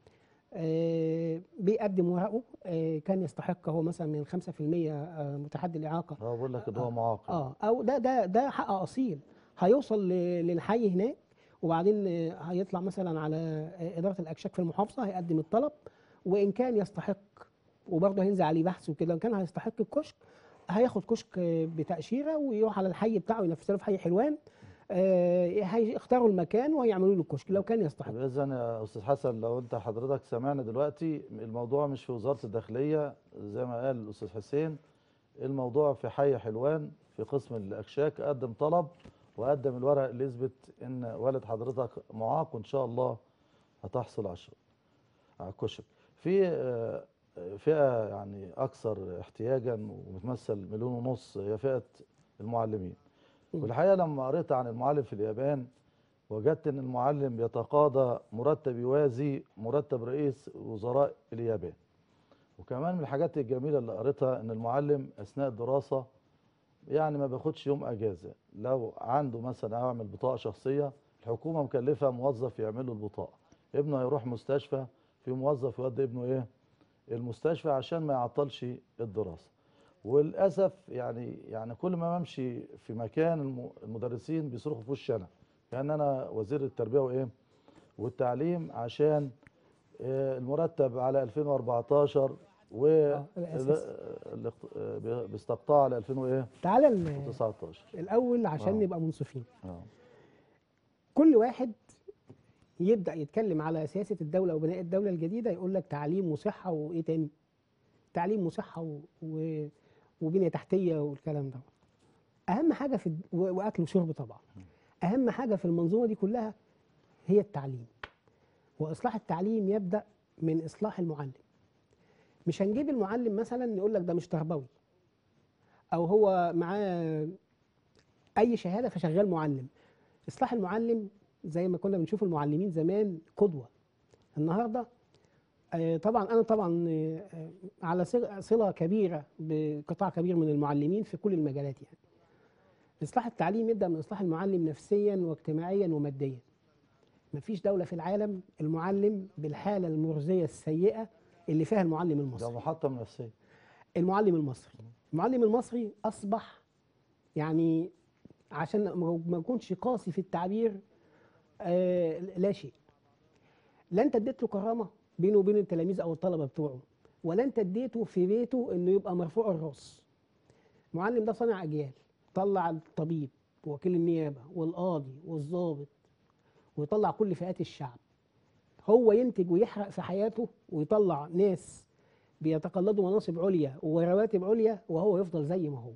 آه، بيقدم ورقه آه، كان يستحق هو مثلا من 5% آه، متحدي الاعاقه هو بقول لك ان هو معاق اه او ده ده ده حق اصيل هيوصل ل- للحي هناك وبعدين آه، هيطلع مثلا على آه، اداره الاكشاك في المحافظه هيقدم الطلب وان كان يستحق وبرضه هينزل عليه بحث وكده لو كان هيستحق الكشك هياخد كشك آه، بتاشيره ويروح على الحي بتاعه ينفذ له في حي حلوان آه، هيختاروا المكان وهيعملوا له الكشك لو كان يستحق طب اذا يا استاذ حسن لو انت حضرتك سمعنا دلوقتي الموضوع مش في وزاره الداخليه زي ما قال الاستاذ حسين الموضوع في حي حلوان في قسم الاكشاك قدم طلب وقدم الورق اللي يثبت ان والد حضرتك معاق وان شاء الله هتحصل على الش- على الكشك في آه، فئه يعني اكثر احتياجا وبتمثل مليون ونص هي فئه المعلمين مم. والحقيقه لما قريت عن المعلم في اليابان وجدت ان المعلم يتقاضى مرتب يوازي مرتب رئيس وزراء اليابان وكمان من الحاجات الجميله اللي قريتها ان المعلم اثناء الدراسه يعني ما بياخدش يوم اجازه لو عنده مثلا يعمل بطاقه شخصيه الحكومه مكلفه موظف يعمل له البطاقه ابنه هيروح مستشفى في موظف يودي ابنه ايه المستشفى عشان ما يعطلش الدراسه وللاسف يعني يعني كل ما بمشي في مكان الم- المدرسين بيصرخوا في وشي انا كان انا وزير التربيه وايه والتعليم عشان آه، المرتب على 2014 و آه، الأساس. ال- الاقت- آه، بي- بيستقطع على 2019 تعالى ال- الاول عشان آه. نبقى منصفين اه كل واحد يبدا يتكلم على سياسه الدوله وبناء الدوله الجديده يقول لك تعليم وصحه وايه تاني تعليم وصحه و... و... وبنيه تحتيه والكلام ده اهم حاجه في الد- و... واكل وشرب طبعا اهم حاجه في المنظومه دي كلها هي التعليم واصلاح التعليم يبدا من اصلاح المعلم مش هنجيب المعلم مثلا نقول لك ده مش تربوي او هو معاه اي شهاده فشغال معلم اصلاح المعلم زي ما كنا بنشوف المعلمين زمان قدوه النهارده آه، طبعا انا طبعا آه، آه، على صل- صله كبيره بقطاع كبير من المعلمين في كل المجالات يعني اصلاح التعليم يبدا من اصلاح المعلم نفسيا واجتماعيا وماديا مفيش دوله في العالم المعلم بالحاله المرزيه السيئه اللي فيها المعلم ده المصري محطم نفسيه المعلم المصري المعلم المصري اصبح يعني عشان ما ما اكونش قاسي في التعبير آه لا شيء لا انت اديت له كرامه بينه وبين التلاميذ او الطلبه بتوعه ولا انت اديته في بيته انه يبقى مرفوع الراس المعلم ده صانع اجيال طلع الطبيب ووكيل النيابه والقاضي والضابط ويطلع كل فئات الشعب هو ينتج ويحرق في حياته ويطلع ناس بيتقلدوا مناصب عليا ورواتب عليا وهو يفضل زي ما هو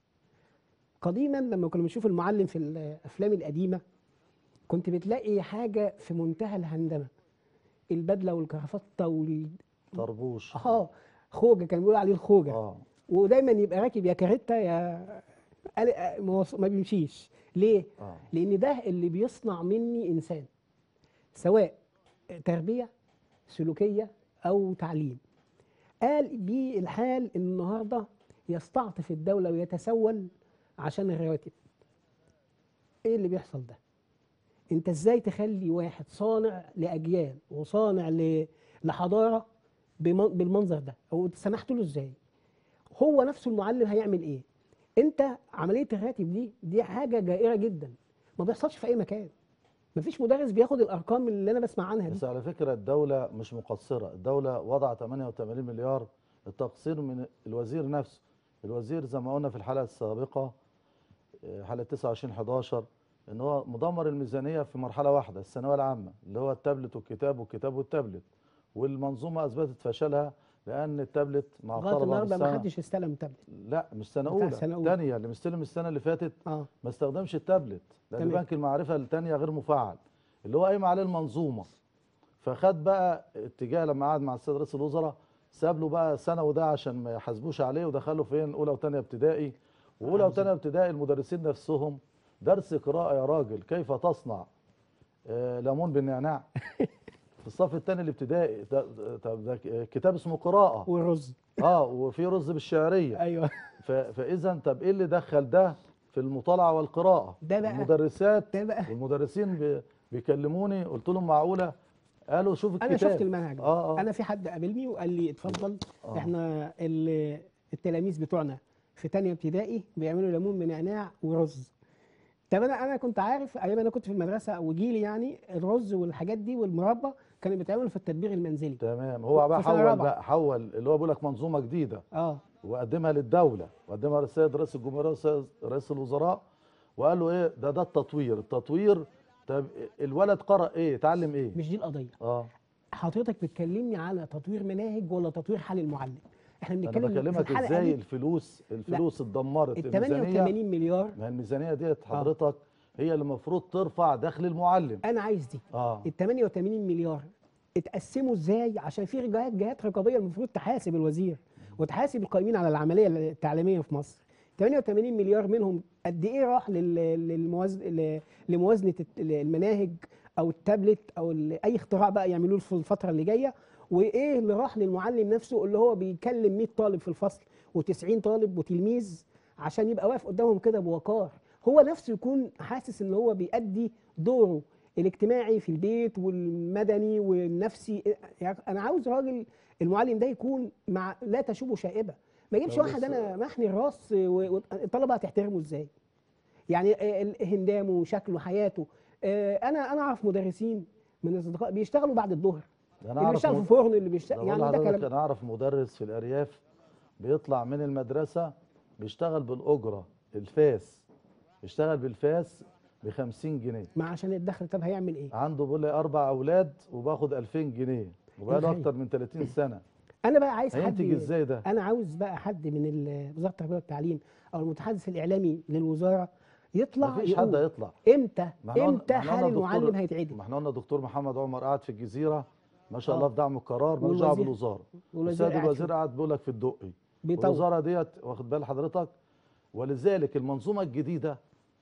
قديما لما كنا بنشوف المعلم في الافلام القديمه كنت بتلاقي حاجه في منتهى الهندمه البدله والكرافته وال طربوش اه خوجه كان بيقول عليه الخوجه اه ودايما يبقى راكب يا كاريتا يا قال- ما وص- ما بيمشيش ليه اه لان ده اللي بيصنع مني انسان سواء تربيه سلوكيه او تعليم قال بيه الحال إن النهارده يستعطف الدوله ويتسول عشان الرواتب ايه اللي بيحصل ده انت ازاي تخلي واحد صانع لاجيال وصانع ل- لحضاره بمن- بالمنظر ده او سمحت له ازاي هو نفسه المعلم هيعمل ايه انت عمليه الراتب دي دي حاجه جائره جدا ما بيحصلش في اي مكان مفيش مدرس بياخد الارقام اللي انا بسمع عنها دي بس على فكرة الدولة مش مقصرة الدولة وضع 88 مليار التقصير من الوزير نفسه الوزير زي ما قلنا في الحلقة السابقة آه، حلقة 29 11 ان هو مدمر الميزانيه في مرحله واحده الثانويه العامه اللي هو التابلت والكتاب والكتاب والتابلت والمنظومه اثبتت فشلها لان التابلت مع لغايه الطلبه النهارده ما بالسنة- حدش استلم تابلت لا مش سنه بتاع اولى سنة أولى. ثانيه اللي مستلم السنه اللي فاتت اه ما استخدمش التابلت لان تمام. بنك المعرفه الثانيه غير مفعل اللي هو قايم عليه المنظومه فخد بقى اتجاه لما قعد مع السيد رئيس الوزراء ساب له بقى سنه وده عشان ما يحاسبوش عليه ودخله فين اولى وثانيه ابتدائي واولى وثانيه ابتدائي المدرسين نفسهم درس قراءه يا راجل كيف تصنع آه ليمون بالنعناع في الصف الثاني الابتدائي ده, ده, ده, ده كتاب اسمه قراءه والرز اه وفي رز بالشعريه ايوه ف- فاذا طب ايه اللي دخل ده في المطالعه والقراءه ده بقى- المدرسات ده بقى والمدرسين بي- بيكلموني قلت لهم معقوله قالوا شوف الكتاب انا شفت المنهج ده. اه اه انا في حد قابلني وقال لي اتفضل آه. احنا ال- التلاميذ بتوعنا في تانية ابتدائي بيعملوا ليمون بنعناع ورز طب انا انا كنت عارف ايام انا كنت في المدرسه وجيلي يعني الرز والحاجات دي والمربى كانوا بيتعملوا في التطبيق المنزلي تمام هو بقى في سنة حول رابعة. بقى حول اللي هو بيقول لك منظومه جديده اه وقدمها للدوله وقدمها للسيد رئيس الجمهوريه والسيد رئيس الوزراء وقال له ايه ده ده التطوير التطوير طب الولد قرأ ايه اتعلم ايه مش دي القضيه اه حضرتك بتكلمني على تطوير مناهج ولا تطوير حال المعلم احنا انا بنتكلم في بكلمك الحلقه ازاي دي الفلوس الفلوس اتدمرت ال الميزانيه 88 مليار ما هي الميزانيه ديت حضرتك هي اللي المفروض ترفع دخل المعلم انا عايز دي اه ال 88 مليار اتقسموا ازاي عشان في جهات جهات رقابيه المفروض تحاسب الوزير وتحاسب القائمين على العمليه التعليميه في مصر 88 مليار منهم قد ايه راح لل- للموازن ل- لموازنه الت- المناهج او التابلت او ال- اي اختراع بقى يعملوه في الفتره اللي جايه وايه اللي راح للمعلم نفسه اللي هو بيكلم 100 طالب في الفصل و90 طالب وتلميذ عشان يبقى واقف قدامهم كده بوقار هو نفسه يكون حاسس ان هو بيأدي دوره الاجتماعي في البيت والمدني والنفسي يعني انا عاوز راجل المعلم ده يكون مع لا تشوبه شائبه ما يجيبش لا واحد بس- انا محني الراس و- والطلبه هتحترمه ازاي يعني آه، ال- هندامه شكله حياته آه، انا انا اعرف مدرسين من الاصدقاء بيشتغلوا بعد الظهر انا اللي اعرف بيشتغل في مد- فرن اللي ده بيشتغل بقول يعني ده لحضرتك كلام انا اعرف مدرس في الارياف بيطلع من المدرسه بيشتغل بالاجره الفاس بيشتغل بالفاس ب 50 جنيه ما عشان الدخل طب هيعمل ايه عنده بيقول لي اربع اولاد وباخد 2000 جنيه وبقى له متخيل. اكتر من 30 سنه انا بقى عايز حد هينتج ازاي ده انا عاوز بقى حد من ال- وزاره التربيه والتعليم او المتحدث الاعلامي للوزاره يطلع مفيش حد يقول هيطلع امتى ما احنا قلنا- امتى ما احنا حال قلنا الدكتور- المعلم هيتعدل ما احنا قلنا الدكتور محمد عمر قاعد في الجزيره ما شاء آه. الله في دعم القرار ملوش دعوه والوزير- بالوزاره والوزير السيد قاعد الوزير فيه. قاعد بيقول لك في الدقي بيطور والوزاره ديت واخد بال حضرتك ولذلك المنظومه الجديده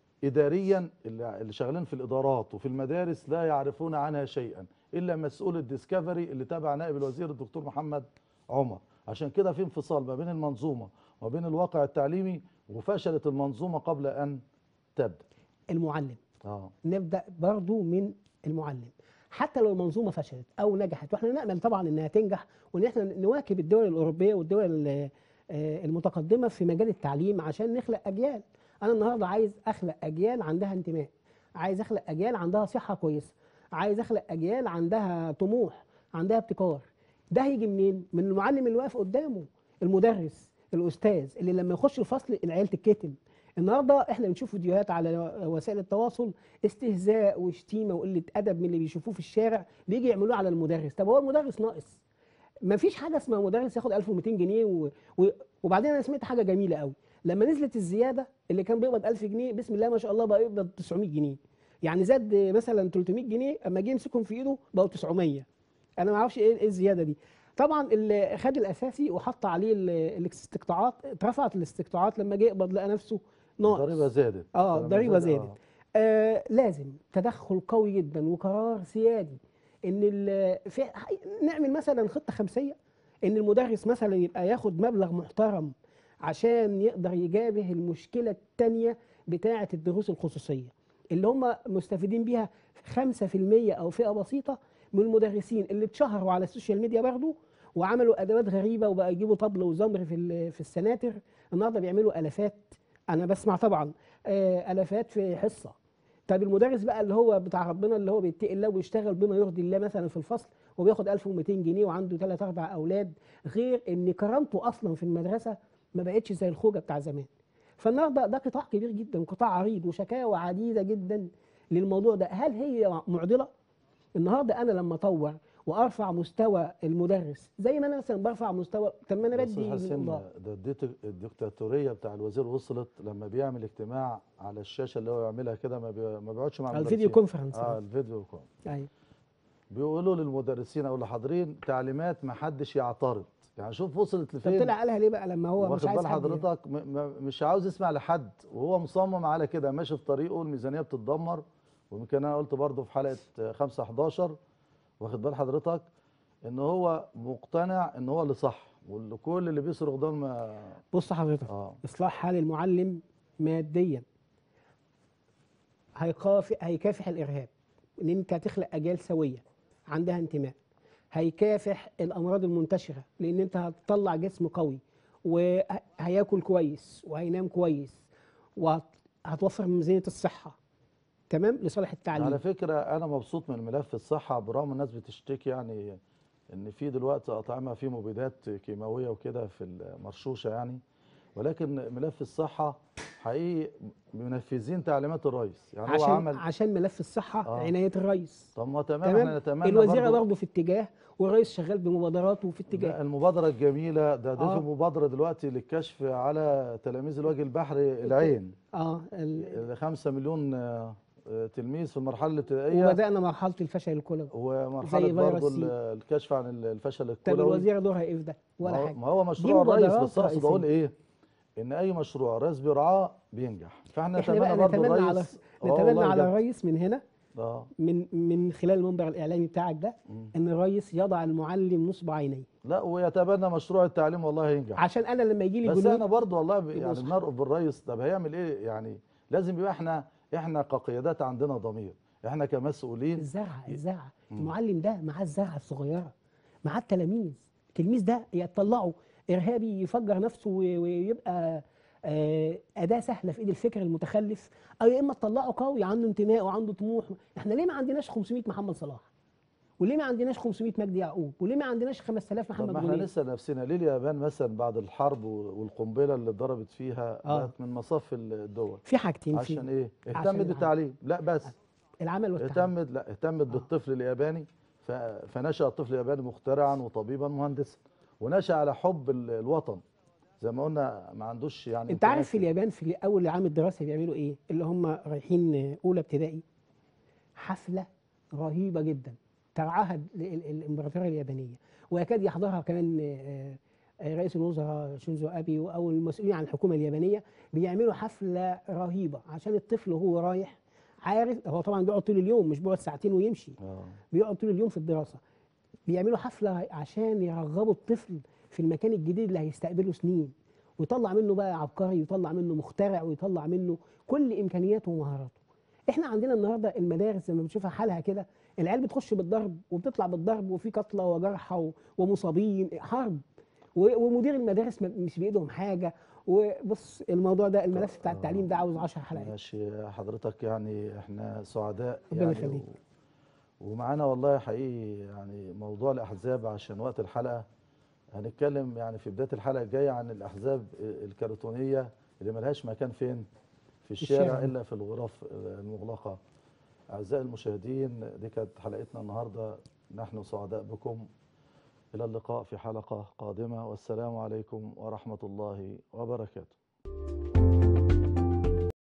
اداريا اللي اللي شغالين في الادارات وفي المدارس لا يعرفون عنها شيئا الا مسؤول الديسكفري اللي تابع نائب الوزير الدكتور محمد عمر عشان كده في انفصال ما بين المنظومه وبين الواقع التعليمي وفشلت المنظومه قبل ان تبدا المعلم اه نبدا برضو من المعلم حتى لو المنظومه فشلت او نجحت واحنا نامل طبعا انها تنجح وان احنا نواكب الدول الاوروبيه والدول ال- آه، المتقدمه في مجال التعليم عشان نخلق اجيال انا النهارده عايز اخلق اجيال عندها انتماء عايز اخلق اجيال عندها صحه كويسه عايز اخلق اجيال عندها طموح عندها ابتكار ده هيجي منين من المعلم اللي واقف قدامه المدرس الاستاذ اللي لما يخش الفصل العيال تتكتم النهارده احنا بنشوف فيديوهات على وسائل التواصل استهزاء وشتيمه وقله ادب من اللي بيشوفوه في الشارع بيجي يعملوه على المدرس طب هو المدرس ناقص ما فيش حاجه اسمها مدرس ياخد 1200 جنيه و... و... وبعدين انا سمعت حاجه جميله قوي لما نزلت الزياده اللي كان بيقبض 1000 جنيه بسم الله ما شاء الله بقى يقبض 900 جنيه يعني زاد مثلا 300 جنيه اما جه يمسكهم في ايده بقوا 900 انا ما اعرفش ايه إيه الزياده دي طبعا اللي خد الاساسي وحط عليه ال- الاستقطاعات اترفعت الاستقطاعات لما جه يقبض لقى نفسه ناقص الضريبه زادت اه لما الضريبه زاد- زادت آه لازم تدخل قوي جدا وقرار سيادي ان ال- في نعمل مثلا خطه خمسيه ان المدرس مثلا يبقى ياخد مبلغ محترم عشان يقدر يجابه المشكله الثانيه بتاعه الدروس الخصوصيه اللي هم مستفيدين بيها 5% او فئه بسيطه من المدرسين اللي اتشهروا على السوشيال ميديا برضه وعملوا ادوات غريبه وبقى يجيبوا طبل وزمر في ال- في السناتر النهارده بيعملوا الافات انا بسمع طبعا آه، الافات في حصه طب المدرس بقى اللي هو بتاع ربنا اللي هو بيتقي الله ويشتغل بما يرضي الله مثلا في الفصل وبياخد 1200 جنيه وعنده 3 4 اولاد غير ان كرامته اصلا في المدرسه ما بقتش زي الخوجه بتاع زمان فالنهارده ده قطاع كبير جدا قطاع عريض وشكاوى عديده جدا للموضوع ده هل هي معضله النهارده انا لما اطور وارفع مستوى المدرس زي ما انا مثلا برفع مستوى طب ما انا بس بدي حسين الإضاءة. ده الديت- الدكتاتوريه بتاع الوزير وصلت لما بيعمل اجتماع على الشاشه اللي هو يعملها كده ما, بي... ما بيقعدش مع الفيديو المدرسين. كونفرنس اه الفيديو كون ايوه بيقولوا للمدرسين او لحاضرين تعليمات ما حدش يعترض يعني شوف وصلت طب لفين طلع قالها ليه بقى لما هو مش واخد عايز بال حد حضرتك م... م... مش عاوز يسمع لحد وهو مصمم على كده ماشي في طريقه الميزانيه بتتدمر ويمكن انا قلت برضه في حلقه 5 11 واخد بال حضرتك ان هو مقتنع ان هو اللي صح وكل اللي بيصرخ ده ما بص حضرتك اه اصلاح حال المعلم ماديا هيكافئ هيكافح الارهاب ان انت تخلق اجيال سويه عندها انتماء هيكافح الامراض المنتشره لان انت هتطلع جسم قوي وهياكل كويس وهينام كويس وهتوفر من ميزانيه الصحه تمام لصالح التعليم على فكرة أنا مبسوط من ملف الصحة برغم الناس بتشتكي يعني إن في دلوقتي أطعمة فيه مبيدات كيماوية وكده في المرشوشة يعني ولكن ملف الصحة حقيقي منفذين تعليمات الرئيس يعني هو عشان عمل عشان ملف الصحه آه. عنايه الرئيس طب ما تمام تمام احنا نتمنى الوزيره برضو برضه في اتجاه والرئيس شغال بمبادراته في لا، اتجاه المبادرة الجميلة ده ده آه. في مبادرة دلوقتي للكشف على تلاميذ الوجه البحري العين اه ال- خمسة مليون آه، آه، تلميذ في المرحلة الابتدائية وبدانا مرحله الفشل الكلوي ومرحلة زي فيروس برضو سي. الكشف عن الفشل طب الكلوي الوزيره دورها ايه في ده ولا ما هو- حاجه ما هو مشروع الرئيس مبادرات بس اقصد اقول رئيسية. ايه ان اي مشروع الرئيس بيرعاه بينجح فاحنا احنا نتمنى بقى برضه نتمنى على الرئيس آه نتمنى والله على بجد. الرئيس من هنا اه من من خلال المنبر الاعلامي بتاعك ده مم. ان الرئيس يضع المعلم نصب عينيه لا ويتبنى مشروع التعليم والله ينجح عشان انا لما يجي لي بس انا جنود برضه والله ب- يبقوا يعني صح. بنرقب بالرئيس طب هيعمل ايه يعني لازم يبقى احنا احنا كقيادات عندنا ضمير احنا كمسؤولين الزرعه الزرعه مم. المعلم ده معاه الزرعه الصغيره معاه التلاميذ التلميذ ده يطلعه ارهابي يفجر نفسه و- ويبقى آه، اداه سهله في ايد الفكر المتخلف او يا اما تطلعه قوي عنده انتماء وعنده طموح احنا ليه ما عندناش 500 محمد صلاح وليه ما عندناش 500 مجدي يعقوب وليه ما عندناش 5000 طب محمد ما احنا منير نسال نفسنا ليه اليابان مثلا بعد الحرب و- والقنبله اللي اتضربت فيها آه. بقت من مصاف الدول في حاجتين عشان في ايه عشان اهتمت العمل. بالتعليم لا بس العمل والتعليم اهتمت لا اهتمت بالطفل الياباني ف- فنشأ الطفل الياباني مخترعا وطبيبا مهندسا ونشأ على حب ال- الوطن زي ما قلنا ما عندوش يعني انت عارف في إمكانيات. اليابان في اول عام الدراسه بيعملوا ايه اللي هم رايحين اولى ابتدائي حفله رهيبه جدا ترعاها ال- ال- الامبراطوريه اليابانيه ويكاد يحضرها كمان آه، آه، رئيس الوزراء شينزو ابي او المسؤولين عن الحكومه اليابانيه بيعملوا حفله رهيبه عشان الطفل وهو رايح عارف هو طبعا بيقعد طول اليوم مش بيقعد ساعتين ويمشي آه. بيقعد طول اليوم في الدراسه بيعملوا حفله عشان يرغبوا الطفل في المكان الجديد اللي هيستقبله سنين ويطلع منه بقى عبقري ويطلع منه مخترع ويطلع منه كل امكانياته ومهاراته احنا عندنا النهارده المدارس لما بنشوفها حالها كده العيال بتخش بالضرب وبتطلع بالضرب وفي قتلى وجرحى و- ومصابين حرب و- ومدير المدارس ما- مش بايدهم حاجه وبص الموضوع ده الملف بتاع التعليم ده عاوز 10 حلقات ماشي حضرتك يعني احنا سعداء ربنا يعني يخليك. و- ومعانا والله حقيقي يعني موضوع الاحزاب عشان وقت الحلقه هنتكلم يعني في بدايه الحلقه الجايه عن الاحزاب الكرتونيه اللي ملهاش مكان فين في الشارع, الشارع. الا في الغرف المغلقه اعزائي المشاهدين دي كانت حلقتنا النهارده نحن سعداء بكم الى اللقاء في حلقه قادمه والسلام عليكم ورحمه الله وبركاته